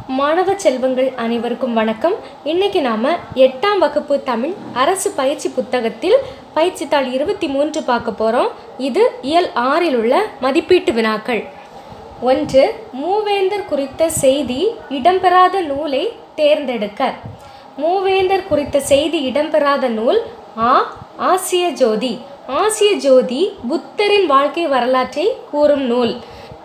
மாணவ செல்வங்கள் அனைவருக்கும் வணக்கம் இன்னைக்கு நாம எட்டாம் வகுப்பு தமிழ் அரசு பயிற்சி புத்தகத்தில் பயிற்சி தாள் இருபத்தி மூன்று பார்க்க போகிறோம் இது இயல் ஆறில் உள்ள மதிப்பீட்டு வினாக்கள் ஒன்று மூவேந்தர் குறித்த செய்தி இடம்பெறாத நூலை தேர்ந்தெடுக்க மூவேந்தர் குறித்த செய்தி இடம்பெறாத நூல் ஆ ஆசிய ஜோதி ஆசிய ஜோதி புத்தரின் வாழ்க்கை வரலாற்றை கூறும் நூல்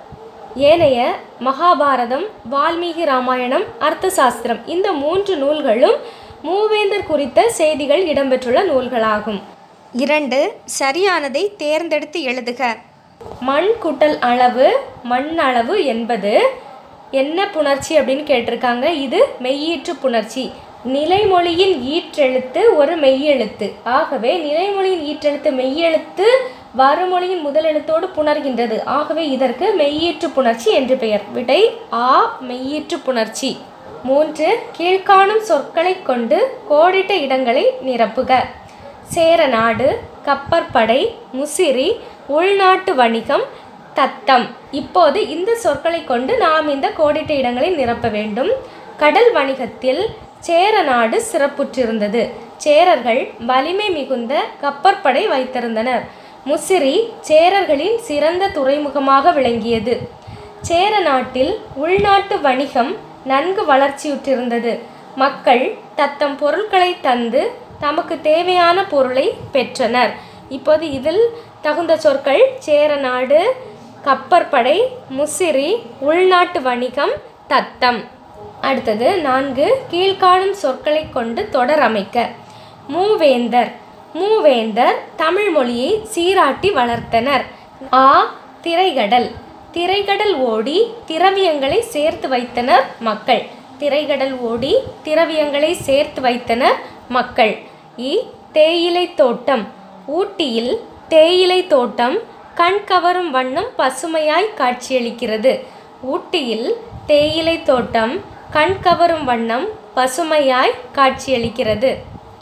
ஏனைய மகாபாரதம் வால்மீகி ராமாயணம் அர்த்தசாஸ்திரம் இந்த மூன்று நூல்களும் மூவேந்தர் குறித்த செய்திகள் இடம்பெற்றுள்ள நூல்களாகும் இரண்டு சரியானதை தேர்ந்தெடுத்து எழுதுக மண் கூட்டல் அளவு மண் அளவு என்பது என்ன புணர்ச்சி அப்படின்னு கேட்டிருக்காங்க இது மெய்யீற்று புணர்ச்சி நிலைமொழியின் ஈற்றெழுத்து ஒரு மெய்யெழுத்து ஆகவே நிலைமொழியின் ஈற்றெழுத்து மெய்யெழுத்து வறுமொழியின் முதல் எழுத்தோடு புணர்கின்றது ஆகவே இதற்கு மெய்யீற்று புணர்ச்சி என்று பெயர் விடை ஆ மெய்யீற்று புணர்ச்சி மூன்று கீழ்காணும் சொற்களை கொண்டு கோடிட்ட இடங்களை நிரப்புக சேரநாடு கப்பற்படை முசிறி உள்நாட்டு வணிகம் தத்தம் இப்போது இந்த சொற்களை கொண்டு நாம் இந்த கோடிட்ட இடங்களை நிரப்ப வேண்டும் கடல் வணிகத்தில் சேரநாடு சிறப்புற்றிருந்தது சேரர்கள் வலிமை மிகுந்த கப்பற்படை வைத்திருந்தனர் முசிறி சேரர்களின் சிறந்த துறைமுகமாக விளங்கியது சேர நாட்டில் உள்நாட்டு வணிகம் நன்கு வளர்ச்சியுற்றிருந்தது மக்கள் தத்தம் பொருட்களை தந்து தமக்கு தேவையான பொருளை பெற்றனர் இப்போது இதில் தகுந்த சொற்கள் சேரநாடு கப்பற்படை முசிறி உள்நாட்டு வணிகம் தத்தம் அடுத்தது நான்கு கீழ்காணும் சொற்களை கொண்டு தொடர் அமைக்க மூவேந்தர் மூவேந்தர் தமிழ் மொழியை சீராட்டி வளர்த்தனர் ஆ திரைகடல் திரைகடல் ஓடி திரவியங்களை சேர்த்து வைத்தனர் மக்கள் திரைகடல் ஓடி திரவியங்களை சேர்த்து வைத்தனர் மக்கள் இ தேயிலை தோட்டம் ஊட்டியில் தேயிலை தோட்டம் கண் கவரும் வண்ணம் பசுமையாய் காட்சியளிக்கிறது ஊட்டியில் தேயிலை தோட்டம் கண் கவரும் வண்ணம் பசுமையாய் காட்சியளிக்கிறது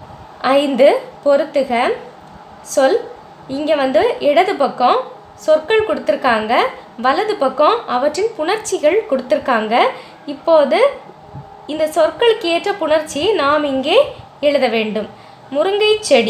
ஐந்து பொறுத்துக சொல் இங்கே வந்து இடது பக்கம் சொற்கள் கொடுத்துருக்காங்க வலது பக்கம் அவற்றின் புணர்ச்சிகள் கொடுத்துருக்காங்க இப்போது இந்த சொற்களுக்கு ஏற்ற புணர்ச்சி நாம் இங்கே எழுத வேண்டும் முருங்கை செடி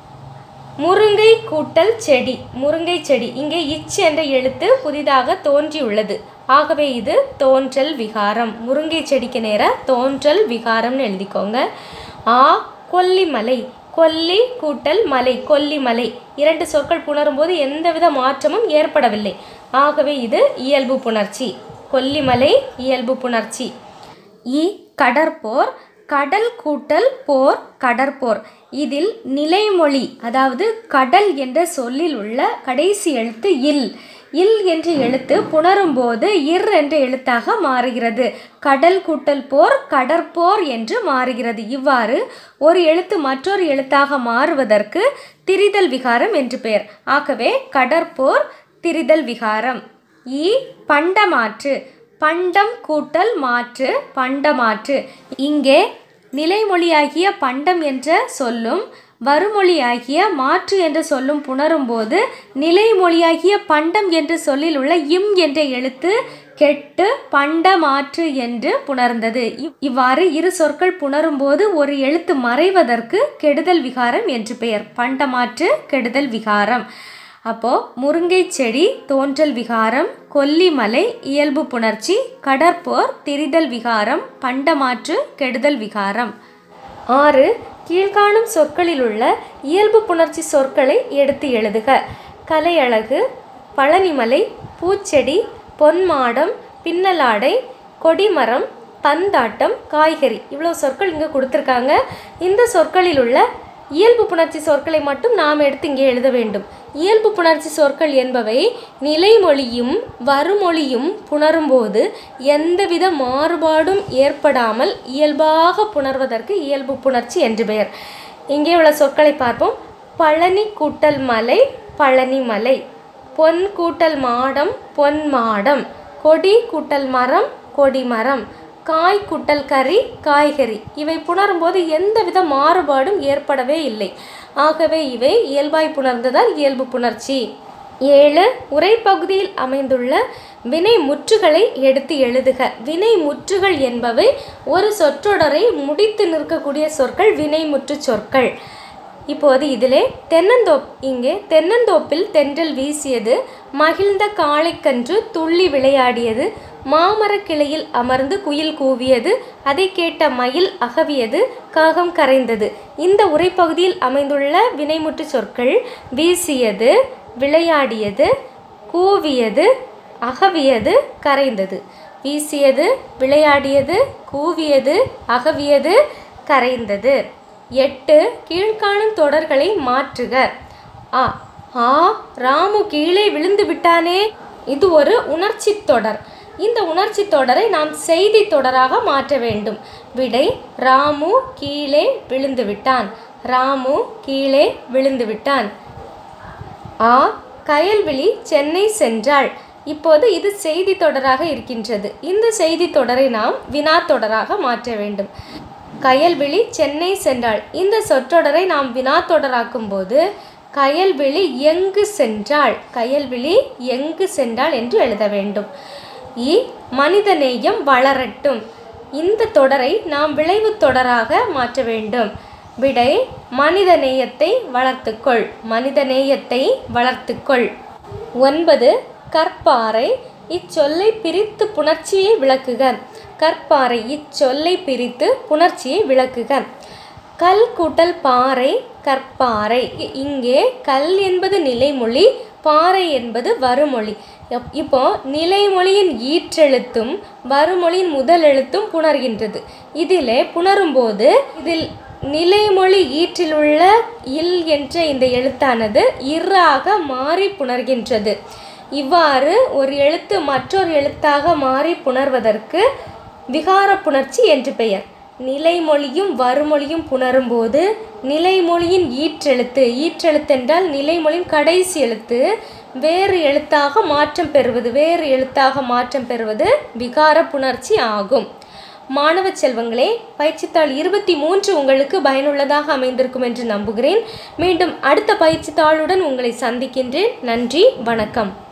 முருங்கை கூட்டல் செடி முருங்கை செடி இங்கே இச் என்ற எழுத்து புதிதாக தோன்றியுள்ளது ஆகவே இது தோன்றல் விகாரம் முருங்கை செடிக்கு நேராக தோன்றல் விகாரம்னு எழுதிக்கோங்க ஆ கொல்லிமலை கொல்லி கூட்டல் மலை கொல்லிமலை இரண்டு சொற்கள் புணரும்போது எந்தவித மாற்றமும் ஏற்படவில்லை ஆகவே இது இயல்பு புணர்ச்சி கொல்லிமலை இயல்பு புணர்ச்சி இ கடற்போர் கடல் கூட்டல் போர் கடற்போர் இதில் நிலைமொழி அதாவது கடல் என்ற சொல்லில் உள்ள கடைசி எழுத்து இல் இல் என்ற எழுத்து புணரும்போது இர் என்ற எழுத்தாக மாறுகிறது கடல் கூட்டல் போர் கடற்போர் என்று மாறுகிறது இவ்வாறு ஒரு எழுத்து மற்றொரு எழுத்தாக மாறுவதற்கு திரிதல் விகாரம் என்று பெயர் ஆகவே கடற்போர் திரிதல் விகாரம் இ பண்டமாற்று பண்டம் கூட்டல் மாற்று பண்டமாற்று இங்கே நிலைமொழியாகிய பண்டம் என்ற சொல்லும் வருமொழியாகிய மாற்று என்று சொல்லும் புணரும்போது நிலைமொழியாகிய பண்டம் என்ற சொல்லில் உள்ள இம் என்ற எழுத்து கெட்டு பண்ட மாற்று என்று புணர்ந்தது இவ்- இவ்வாறு இரு சொற்கள் புணரும்போது ஒரு எழுத்து மறைவதற்கு கெடுதல் விகாரம் என்று பெயர் பண்டமாற்று கெடுதல் விகாரம் அப்போ முருங்கை செடி தோன்றல் விகாரம் கொல்லிமலை இயல்பு புணர்ச்சி கடற்போர் திரிதல் விகாரம் பண்டமாற்று கெடுதல் விகாரம் ஆறு கீழ்காணும் சொற்களில் உள்ள இயல்பு புணர்ச்சி சொற்களை எடுத்து எழுதுக கலையழகு பழனிமலை பூச்செடி பொன்மாடம் பின்னலாடை கொடிமரம் பந்தாட்டம் காய்கறி இவ்வளோ சொற்கள் இங்கே கொடுத்துருக்காங்க இந்த சொற்களில் உள்ள இயல்பு புணர்ச்சி சொற்களை மட்டும் நாம் எடுத்து இங்கே எழுத வேண்டும் இயல்பு புணர்ச்சி சொற்கள் என்பவை நிலைமொழியும் வருமொழியும் புணரும்போது எந்தவித மாறுபாடும் ஏற்படாமல் இயல்பாக புணர்வதற்கு இயல்பு புணர்ச்சி என்று பெயர் இங்கே உள்ள சொற்களை பார்ப்போம் பழனி கூட்டல் மலை பழனி மலை பொன் கூட்டல் மாடம் பொன் மாடம் கொடி கூட்டல் மரம் கொடிமரம் காய் கூட்டல் கறி காய்கறி இவை புணரும்போது எந்தவித மாறுபாடும் ஏற்படவே இல்லை ஆகவே இவை இயல்பாய் புணர்ந்ததால் இயல்பு புணர்ச்சி ஏழு உரைப்பகுதியில் அமைந்துள்ள வினை முற்றுகளை எடுத்து எழுதுக வினை முற்றுகள் என்பவை ஒரு சொற்றொடரை முடித்து நிற்கக்கூடிய சொற்கள் வினைமுற்று சொற்கள் இப்போது இதிலே தென்னந்தோப் இங்கே தென்னந்தோப்பில் தென்றல் வீசியது மகிழ்ந்த காளைக்கன்று துள்ளி விளையாடியது மாமரக் கிளையில் அமர்ந்து குயில் கூவியது அதை கேட்ட மயில் அகவியது காகம் கரைந்தது இந்த உரைப்பகுதியில் அமைந்துள்ள வினைமுற்று சொற்கள் வீசியது விளையாடியது கூவியது அகவியது கரைந்தது வீசியது விளையாடியது கூவியது அகவியது கரைந்தது எட்டு கீழ்காணும் தொடர்களை மாற்றுக ஆ ஆ ராமு கீழே விழுந்து விட்டானே இது ஒரு உணர்ச்சி தொடர் இந்த உணர்ச்சி தொடரை நாம் செய்தி தொடராக மாற்ற வேண்டும் விடை ராமு கீழே விழுந்து விட்டான் ராமு கீழே விழுந்து விட்டான் ஆ கயல்விழி சென்னை சென்றாள் இப்போது இது செய்தி தொடராக இருக்கின்றது இந்த செய்தி தொடரை நாம் வினா தொடராக மாற்ற வேண்டும் கயல்விழி சென்னை சென்றாள் இந்த சொற்றொடரை நாம் வினா தொடராக்கும் போது கயல்விழி எங்கு சென்றாள் கயல்விழி எங்கு சென்றாள் என்று எழுத வேண்டும் இ மனிதநேயம் வளரட்டும் இந்த தொடரை நாம் விளைவு தொடராக மாற்ற வேண்டும் விடை மனிதநேயத்தை வளர்த்துக்கொள் மனிதநேயத்தை வளர்த்துக்கொள் ஒன்பது கற்பாறை இச்சொல்லை பிரித்து புணர்ச்சியை விளக்குக கற்பாறை இச்சொல்லை பிரித்து புணர்ச்சியை விளக்குக கல் கூட்டல் பாறை கற்பாறை இ- இங்கே கல் என்பது நிலைமொழி பாறை என்பது வருமொழி எப்- இப்போ நிலைமொழியின் ஈற்றெழுத்தும் வருமொழியின் முதல் எழுத்தும் புணர்கின்றது இதிலே புணரும்போது இதில் நிலைமொழி ஈற்றிலுள்ள இல் என்ற இந்த எழுத்தானது இர்ராக மாறி புணர்கின்றது இவ்வாறு ஒரு எழுத்து மற்றொரு எழுத்தாக மாறி புணர்வதற்கு விகார புணர்ச்சி என்று பெயர் நிலைமொழியும் வருமொழியும் புணரும்போது நிலைமொழியின் ஈற்றெழுத்து ஈற்றெழுத்தென்றால் நிலைமொழியின் கடைசி எழுத்து வேறு எழுத்தாக மாற்றம் பெறுவது வேறு எழுத்தாக மாற்றம் பெறுவது விகார புணர்ச்சி ஆகும் மாணவ செல்வங்களே பயிற்சித்தாள் இருபத்தி மூன்று உங்களுக்கு பயனுள்ளதாக அமைந்திருக்கும் என்று நம்புகிறேன் மீண்டும் அடுத்த பயிற்சித்தாளுடன் உங்களை சந்திக்கின்றேன் நன்றி வணக்கம்